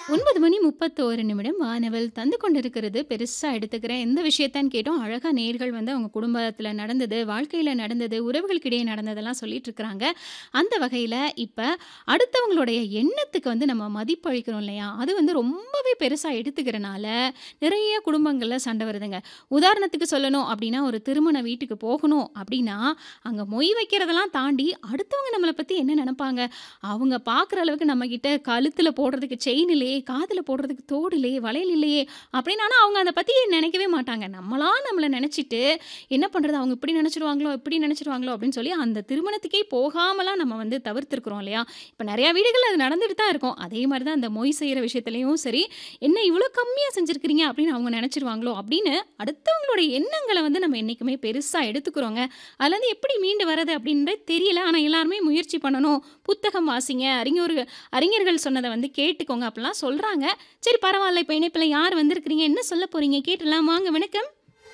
9 மணி 31 நிமிடம் வானவல் தந்து கொண்டிருக்கிறது பெருசா எடுத்துக்கிறேன். எந்த விஷயத்தான்னு கேட்டோம். அழகா நேயர்கள் வந்து அவங்க குடும்பத்தில நடந்தது, வாழ்க்கையில நடந்தது, உறவுகளுக்கிடையே நடந்ததெல்லாம் சொல்லிட்டு இருக்கிறாங்க. அந்த வகையில இப்ப அடுத்தவங்களுடைய எண்ணத்துக்கு வந்து நம்ம மதிப்பு அளிக்கிறோம் இல்லையா? அது வந்து ரொம்பவே பெருசா எடுத்துக்கிறனால, நிறைய குடும்பங்கள்ல சண்டை வருதுங்க. உதாரணத்துக்கு சொல்லணும் அப்டின்னா, ஒரு திருமண வீட்டுக்கு போகணும் அப்டின்னா, அங்க மொய் வைக்கிறதெல்லாம் தாண்டி அடுத்தவங்க நம்மள பத்தி என்ன நெனப்பாங்க? அவங்க பார்க்குற அளவுக்கு நம்மகிட்ட கழுத்தில போடுறதுக்கு செயின் இல்லையே, காதுல போடுறதுக்கு தோடு இல்லையே, வளையல் இல்லையே அப்டின்னு ஆனா அவங்க அத பத்தி நெனைக்கவே மாட்டாங்க. நம்மளா நம்மள நெனச்சிட்டு, என்ன பண்றது? அவங்க இப்டி நெனச்சுருவாங்களோ, இப்டி நெனச்சுருவாங்களோ அப்டின்னு சொல்லி அந்த திருமணத்துக்கே போகாமலாம் நம்ம வந்து தவிர்த்திருக்கிறோம் இல்லையா? இப்ப நெறைய வீடுகள்ல அது நடந்துட்டு தான் இருக்கும். அதே மாரி தான் அந்த மொய் செய்ற விஷயத்துலயும் சரி, என்ன இவ்ளோ கம்மியா செஞ்சிருக்கிறீங்க அப்டின்னு அவங்க நெனச்சுருவாங்களோ அப்டின்னு அடுத்தவங்களுடைய எண்ணங்கள வந்து நம்ம என்னைக்குமே பெருசா எடுத்துக்கிறோங்க. அதுலேருந்து எப்படி மீண்டு வர்றது அப்டின்றதே தெரியல. ஆனா எல்லாருமே முயற்சி பண்ணணும். புத்தகம் வாசிங்க, அறிஞர் அறிஞர்கள் சொன்னத வந்து கேட்டுக்கோங்க அப்டிலாம் சொல்றாங்க. சரி பரவால்ல. இப்ப இணைப்பில யார் வந்திருக்கிறீங்க? என்ன சொல்ல போறீங்க? கேட்டுடலாம். வாங்க வணக்கம்.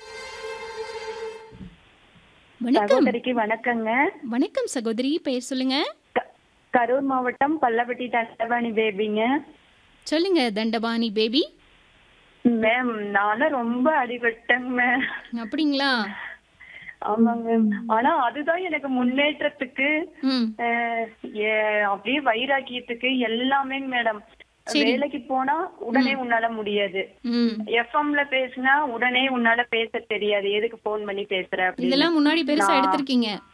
வணக்கம். சகோதரிக்கு வணக்கங்க. வணக்கம் சகோதரி. பெயர் சொல்லுங்க. க கரூர் மாவட்டம் பல்லவட்டி தண்டபாணி பேபிங்க. சொல்லுங்க தண்டபாணி பேபி. மேம் நான்லாம் ரொம்ப அடிபட்டேங்க மேம். அப்டிங்களா? ஆமாங்க. ஆனா அதுதான் எனக்கு முன்னேற்றத்துக்கு ம். அ எ அப்டியே வைராக்கியத்துக்கு எல்லாமேங்க மேடம். சரி. வேலைக்கு போனா உடனே ம். உன்னால முடியாது. ம். எஃப்எம்ல பேசினா உடனே உன்னால பேச தெரியாது. எதுக்கு ஃபோன் பண்ணி பேசுற அப்படின்னு. இதெல்லாம் முன்னாடி பெருசா நான் எடுத்திருக்கீங்க.